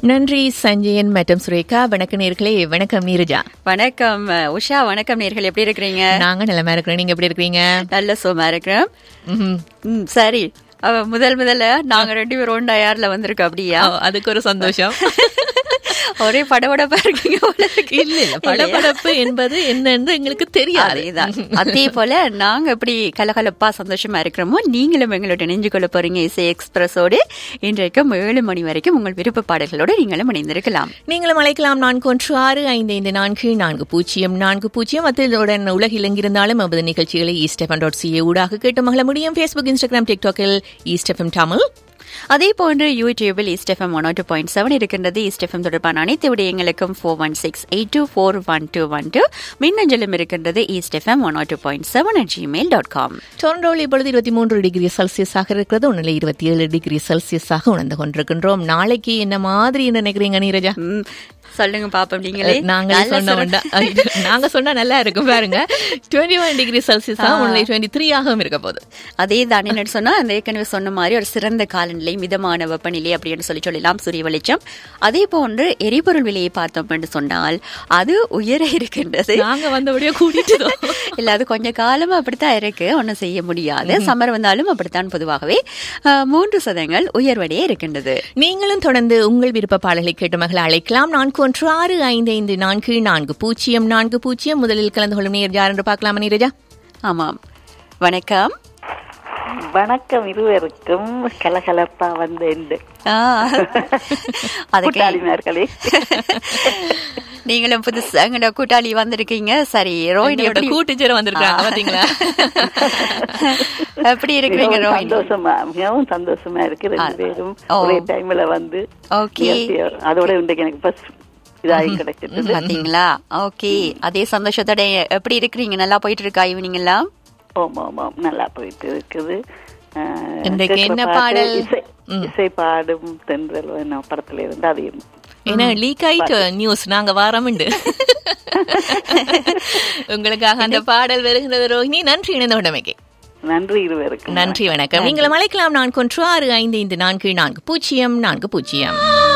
நன்றி சஞ்சயன் மற்றும் சுரேகா வணக்கம் நேர்களே வணக்கம் நீரஜா வணக்கம் உஷா வணக்கம் நேர்கள் எப்படி இருக்கிறீங்க நாங்க நிலமா இருக்கிறோம் நீங்க எப்படி இருக்கிறீங்க நல்ல சுகமா இருக்கிறோம் ம்ஹும். ம், சரி அவ முதல் முதல்ல நாங்க ரெண்டு பேரும் ஒன்றா யார்ல வந்திருக்கோம் அப்படியா ஓ, அதுக்கு ஒரு சந்தோஷம் ஒரே படபடப்பா இருக்கீங்க போல இருக்கு. இல்ல இல்ல படபடப்பு என்பது என்னன்னு எங்களுக்கு தெரியாது அதேதான் அதே போல நாங்க எப்படி கலகலப்பா சந்தோஷமா இருக்கிறோமோ நீங்களும் எங்களோட நெஞ்சு கொள்ள போறீங்க இசை எக்ஸ்பிரஸோடு இன்றைக்கும் ஏழு மணி வரைக்கும் உங்கள் விருப்ப பாடல்களோடு நீங்களும் இணைந்திருக்கலாம் நீங்களும் அழைக்கலாம் நான்கு ஒன்று ஆறு ஐந்து ஐந்து நான்கு நான்கு பூஜ்ஜியம் நான்கு பூஜ்ஜியம் அத்துடன் உலகில் எங்கிருந்தாலும் நமது நிகழ்ச்சிகளை ஈஸ்டெஃபன் டாட் சிஏ ஊடாக கேட்டு மகள முடியும் ஃபேஸ்புக் இன்ஸ்டாகிராம் டிக்டாக்கில் ஈஸ்டெஃபம் தமிழ் அதே போன்று யூடியூபில் East FM one two point seven இருக்கின்றது ஈஸ்டெஃபம் தொடர்பான அனைத்து விடயங்களுக்கும் four one six eight two four one two one two மின்னஞ்சலும் இருக்கின்றது East FM one two point seven at Gmail dot com டொரண்டோவில் இப்பொழுது இருபத்தி மூன்று டிகிரி செல்சியஸாக இருக்கிறது உன்னிலை இருபத்தி ஏழு டிகிரி செல்சியஸாக உணர்ந்து கொண்டிருக்கின்றோம் நாளைக்கு என்ன மாதிரி நினைக்கிறீங்க நீரஜா சொல்லுங்க பாப்போம் நீங்களே நாங்களே நல்ல சொன்ன சுர- வேண்டாம். ஐயோ, நாங்க சொன்னா நல்லா இருக்கும் பாருங்க டுவெண்ட்டி ஒன் டிகிரி செல்சியஸா உன்னிலை டுவெண்ட்டி த்ரீ ஆகவும் இருக்க போகுது அதே தான் என்ன சொன்னா அந்த ஏற்கனவே சொன்ன மாதிரி ஒரு சிறந்த காலநிலை மிதமான வெப்பநிலை அப்படின்னு சொல்லி சொல்லலாம் சூரிய வெளிச்சம் அதே போன்று எரிபொருள் விலையை பார்த்தோம் என்று சொன்னால் அது உயர இருக்கின்றது நாங்க வந்தபடியே கூட்டிட்டு இல்ல அது கொஞ்ச காலமா அப்படித்தான் இருக்கு ஒன்றும் செய்ய முடியாது சம்மர் வந்தாலும் அப்படித்தான் பொதுவாகவே அஹ், மூன்று சதங்கள் உயர்வடையே இருக்கின்றது நீங்களும் தொடர்ந்து உங்கள் விருப்ப பாடலை கேட்டு மகளை அழைக்கலாம் நான்கு ஒன்று ஆறு ஐந்து ஐந்து நான்கு நான்கு பூஜ்ஜியம் நான்கு பூஜ்ஜியம் முதலில் கலந்து கொள்ளும் நேர் யார் என்று பார்க்கலாமா நீரஜா ஆமாம் வணக்கம் வணக்கம் இருவருக்கும் கலகலப்பா வந்து எண்டு ஆ, அதுக்கு கூட்டாளிமார்களே நீங்களும் புதுசு எங்களோட கூட்டாளி வந்திருக்கீங்க சரி ரோஹிணி என்னோட எப்படி கூட்டுச்சேர வந்திருக்காங்க பாத்தீங்களா எப்படி இருக்கிறீங்க மிகவும் ரோஹிணி சந்தோஷமா மிகவும் சந்தோஷமா இருக்கு ரெண்டு பேரும் ஓ. ஒரே டைம்ல வந்து ஓகே இயற்கையா- அதோட இன்றைக்கு எனக்கு பஸ் இதாகி கிடைச்சிட்டது பாத்தீங்களா ஓகே அதே சந்தோஷத்தோட எப்படி இருக்கிறீங்க நல்லா போயிட்டு இருக்கா ஈவினிங் எல்லாம் ஓம் ஓம் ஓம் நல்லா போயிட்டு இருக்குது அஹ், இன்றைக்கு கேட்கிற என்ன பாட்டு பாடல்? இசை ம். இசை பாடும் தென்றல் என்ன படத்துல இருந்து அதையும் ஏன்னா லீக் ஆயிட்டு நியூஸ் நாங்க வாரமுண்டு உங்களுக்காக அந்த பாடல் வருகிறது ரோஹிணி நன்றி இணைந்த உடமைக்கு நன்றி இருவருக்கும் நன்றி வணக்கம் நீங்களும் அழைக்கலாம் நான்கு ஒன்று ஆறு ஐந்து ஐந்து நான்கு நான்கு பூஜ்ஜியம் நான்கு பூஜ்ஜியம்